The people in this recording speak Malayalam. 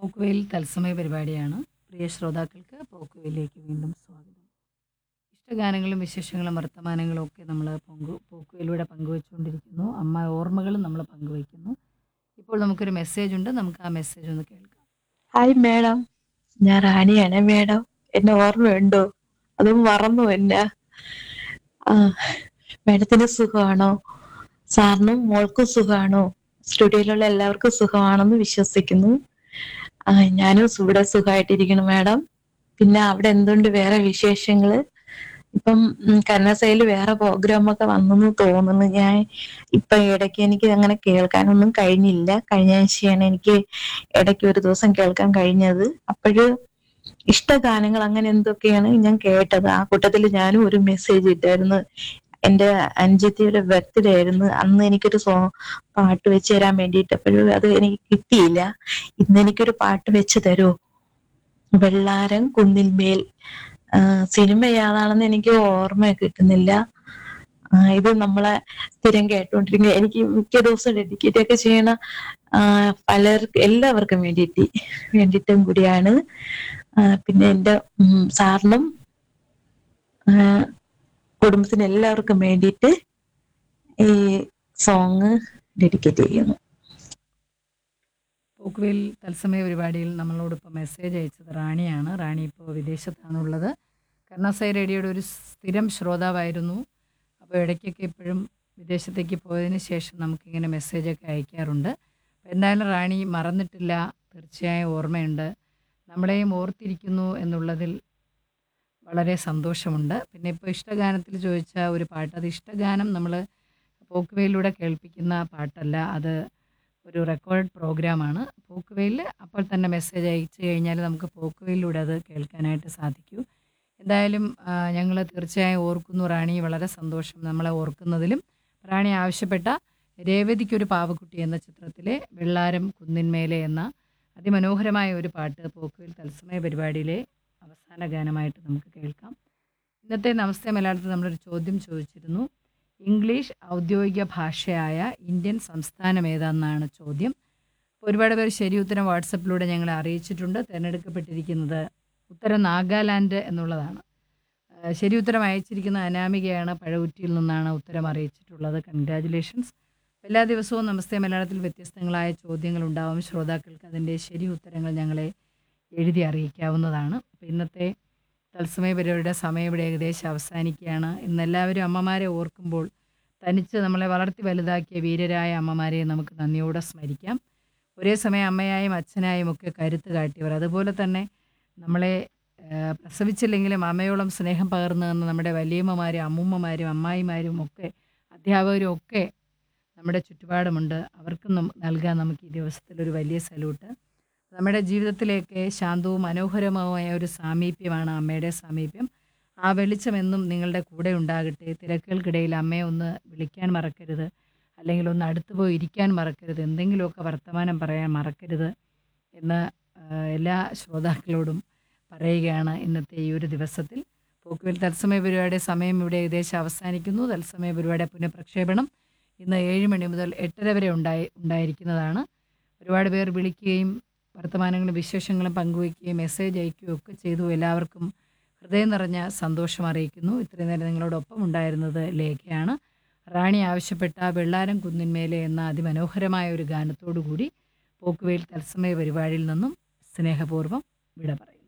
പോക്കുവെയിൽ തത്സമയ പരിപാടിയാണ് പ്രിയ ശ്രോതാക്കൾക്ക് പോക്കുവെയിലേക്ക് വീണ്ടും സ്വാഗതം ഇഷ്ടഗാനങ്ങളും വിശേഷങ്ങളും വർത്തമാനങ്ങളും ഒക്കെ നമ്മൾ പങ്കു പോക്കുവെയിലൂടെ പങ്കുവെച്ചുകൊണ്ടിരിക്കുന്നു അമ്മ ഓർമ്മകളും നമ്മൾ പങ്കുവയ്ക്കുന്നു ഇപ്പോൾ നമുക്കൊരു മെസ്സേജ് ഉണ്ട് നമുക്ക് ആ മെസ്സേജ് ഒന്ന് കേൾക്കാം ഹായ് മേഡം ഞാൻ റാണിയാണ് മേഡം എന്നെ ഓർമ്മയുണ്ടോ അതും മറന്നു എന്നെ ആ മേഡത്തിന് സുഖമാണോ സാറിനും മോൾക്കും സുഖമാണോ സ്റ്റുഡിയോയിലുള്ള എല്ലാവർക്കും സുഖമാണെന്ന് വിശ്വസിക്കുന്നു ആ ഞാനും ഇവിടെ സുഖമായിട്ടിരിക്കുന്നു മേഡം പിന്നെ അവിടെ എന്തുണ്ട് വേറെ വിശേഷങ്ങള് ഇപ്പം കന്നസയിൽ വേറെ പ്രോഗ്രാം ഒക്കെ വന്നെന്ന് തോന്നുന്നു ഞാൻ ഇപ്പൊ ഇടയ്ക്ക് എനിക്ക് അങ്ങനെ കേൾക്കാനൊന്നും കഴിഞ്ഞില്ല കഴിഞ്ഞ ആഴ്ചയാണ് എനിക്ക് ഇടയ്ക്ക് ഒരു ദിവസം കേൾക്കാൻ കഴിഞ്ഞത് അപ്പോഴ് ഇഷ്ടഗാനങ്ങൾ അങ്ങനെ എന്തൊക്കെയാണ് ഞാൻ കേട്ടത് ആ കൂട്ടത്തിൽ ഞാനും ഒരു മെസ്സേജ് ഇട്ടായിരുന്നു എന്റെ അഞ്ചത്തിയുടെ ബർത്ത്ഡേ ആയിരുന്നു അന്ന് എനിക്കൊരു സോ പാട്ട് വെച്ച് തരാൻ വേണ്ടിയിട്ട് അപ്പോഴും അത് എനിക്ക് കിട്ടിയില്ല ഇന്ന് എനിക്കൊരു പാട്ട് വെച്ച് തരുമോ വെള്ളാരം കുന്നിന്മേൽ ആ, സിനിമ ഏതാണെന്ന് എനിക്ക് ഓർമ്മ കിട്ടുന്നില്ല ആ, ഇത് നമ്മളെ സ്ഥിരം കേട്ടോണ്ടിരിക്കുക എനിക്ക് മിക്ക ദിവസവും ഡെഡിക്കേറ്റ് ഒക്കെ ചെയ്യണ ആ, പലർക്കും എല്ലാവർക്കും വേണ്ടിയിട്ട് വേണ്ടിയിട്ടും കൂടിയാണ് ആ, പിന്നെ എൻ്റെ ഉം, സാറിനും ആ, കുടുംബത്തിന് എല്ലാവർക്കും വേണ്ടിയിട്ട് ഈ സോങ് ഡെഡിക്കേറ്റ് ചെയ്യുന്നു പോക്കുവെയിൽ തത്സമയ പരിപാടിയിൽ നമ്മളോടൊപ്പം മെസ്സേജ് അയച്ചത് റാണിയാണ് റാണി ഇപ്പോൾ വിദേശത്താണുള്ളത് കർണാസൈ റേഡിയോയുടെ ഒരു സ്ഥിരം ശ്രോതാവായിരുന്നു അപ്പോൾ ഇടയ്ക്കൊക്കെ ഇപ്പോഴും വിദേശത്തേക്ക് പോയതിന് ശേഷം നമുക്കിങ്ങനെ മെസ്സേജൊക്കെ അയക്കാറുണ്ട് അപ്പോൾ എന്തായാലും റാണി മറന്നിട്ടില്ല തീർച്ചയായും ഓർമ്മയുണ്ട് നമ്മളെയും ഓർത്തിരിക്കുന്നു എന്നുള്ളതിൽ വളരെ സന്തോഷമുണ്ട് പിന്നെ ഇപ്പോൾ ഇഷ്ടഗാനത്തിൽ ചോദിച്ച ഒരു പാട്ട് അത് ഇഷ്ടഗാനം നമ്മൾ പോക്കുവെയിലൂടെ കേൾപ്പിക്കുന്ന പാട്ടല്ല അത് ഒരു റെക്കോർഡ് പ്രോഗ്രാമാണ് പോക്കുവെയിൽ അപ്പോൾ തന്നെ മെസ്സേജ് അയച്ചു കഴിഞ്ഞാൽ നമുക്ക് പോക്കുവെയിലൂടെ അത് കേൾക്കാനായിട്ട് സാധിക്കൂ എന്തായാലും ഞങ്ങൾ തീർച്ചയായും ഓർക്കുന്നു റാണി വളരെ സന്തോഷം നമ്മളെ ഓർക്കുന്നതിലും റാണി ആവശ്യപ്പെട്ട രേവതിക്കൊരു പാവക്കുട്ടി എന്ന ചിത്രത്തിലെ വെള്ളാരം കുന്നിന്മേലെ എന്ന അതിമനോഹരമായ ഒരു പാട്ട് പോക്കുവെയിൽ തത്സമയ പരിപാടിയിലെ അവസാന ഗാനമായിട്ട് നമുക്ക് കേൾക്കാം ഇന്നത്തെ നമസ്തേ മലയാളത്തിൽ നമ്മളൊരു ചോദ്യം ചോദിച്ചിരുന്നു ഇംഗ്ലീഷ് ഔദ്യോഗിക ഭാഷയായ ഇന്ത്യൻ സംസ്ഥാനം ഏതാണെന്നാണ് ചോദ്യം അപ്പോൾ ഒരുപാട് പേര് ശരി ഉത്തരം വാട്സപ്പിലൂടെ ഞങ്ങളെ അറിയിച്ചിട്ടുണ്ട് തിരഞ്ഞെടുക്കപ്പെട്ടിരിക്കുന്നത് ഉത്തരം നാഗാലാൻഡ് എന്നുള്ളതാണ് ആ, ശരി ഉത്തരം അയച്ചിരിക്കുന്ന അനാമികയാണ് പഴകുറ്റിയിൽ നിന്നാണ് ഉത്തരം അറിയിച്ചിട്ടുള്ളത് കൺഗ്രാറ്റുലേഷൻസ് എല്ലാ ദിവസവും നമസ്തേ മലയാളത്തിൽ വ്യത്യസ്തങ്ങളായ ചോദ്യങ്ങൾ ഉണ്ടാവും ശ്രോതാക്കൾക്ക് അതിൻ്റെ ശരി ഉത്തരങ്ങൾ ഞങ്ങളെ എഴുതി അറിയിക്കാവുന്നതാണ് അപ്പോൾ ഇന്നത്തെ തത്സമയ പരിപാടിയുടെ സമയം ഇവിടെ ഏകദേശം അവസാനിക്കുകയാണ് ഇന്ന് എല്ലാവരും അമ്മമാരെ ഓർക്കുമ്പോൾ തനിച്ച് നമ്മളെ വളർത്തി വലുതാക്കിയ വീരരായ അമ്മമാരെ നമുക്ക് നന്ദിയോടെ സ്മരിക്കാം ഒരേ സമയം അമ്മയായും അച്ഛനായും ഒക്കെ കരുത്ത് കാട്ടിയവർ അതുപോലെ തന്നെ നമ്മളെ ആ, പ്രസവിച്ചില്ലെങ്കിലും അമ്മയോളം സ്നേഹം പകർന്നു തന്ന നമ്മുടെ വലിയമ്മമാരും അമ്മൂമ്മമാരും അമ്മായിമാരും ഒക്കെ അധ്യാപകരും ഒക്കെ നമ്മുടെ ചുറ്റുപാടുമുണ്ട് അവർക്കും നം- നൽകാൻ നമുക്ക് ഈ ദിവസത്തിൽ ഒരു വലിയ സല്യൂട്ട് നമ്മുടെ ജീവിതത്തിലേക്ക് ശാന്തവും മനോഹരവുമായ ഒരു സാമീപ്യമാണ് അമ്മയുടെ സാമീപ്യം ആ വെളിച്ചം എന്നും നിങ്ങളുടെ കൂടെ ഉണ്ടാകട്ടെ തിരക്കുകൾക്കിടയിൽ അമ്മയെ ഒന്ന് വിളിക്കാൻ മറക്കരുത് അല്ലെങ്കിൽ ഒന്ന് അടുത്ത് പോയി ഇരിക്കാൻ മറക്കരുത് എന്തെങ്കിലുമൊക്കെ വർത്തമാനം പറയാൻ മറക്കരുത് എന്ന് ആ, എല്ലാ ശ്രോതാക്കളോടും പറയുകയാണ് ഇന്നത്തെ ഈ ഒരു ദിവസത്തിൽ പോക്കുവെൽ തത്സമയ പരിപാടിയുടെ സമയം ഇവിടെ ഏകദേശം അവസാനിക്കുന്നു തത്സമയ പരിപാടിയുടെ പുനഃപ്രക്ഷേപണം ഇന്ന് ഏഴ് മണി മുതൽ എട്ടര വരെ ഉണ്ടായി ഉണ്ടായിരിക്കുന്നതാണ് ഒരുപാട് പേർ വിളിക്കുകയും വർത്തമാനങ്ങളും വിശേഷങ്ങളും പങ്കുവയ്ക്കുകയും മെസ്സേജ് അയക്കുകയും ഒക്കെ ചെയ്തു എല്ലാവർക്കും ഹൃദയം നിറഞ്ഞ സന്തോഷം അറിയിക്കുന്നു ഇത്രയും നേരം നിങ്ങളോടൊപ്പം ഉണ്ടായിരുന്നത് ലേഖയാണ് റാണി ആവശ്യപ്പെട്ട വെള്ളാരം കുന്നിന്മേലെ എന്ന അതിമനോഹരമായ ഒരു ഗാനത്തോടു കൂടി പോക്കുവെയിൽ തത്സമയ പരിപാടിയിൽ നിന്നും സ്നേഹപൂർവ്വം വിട പറയുന്നു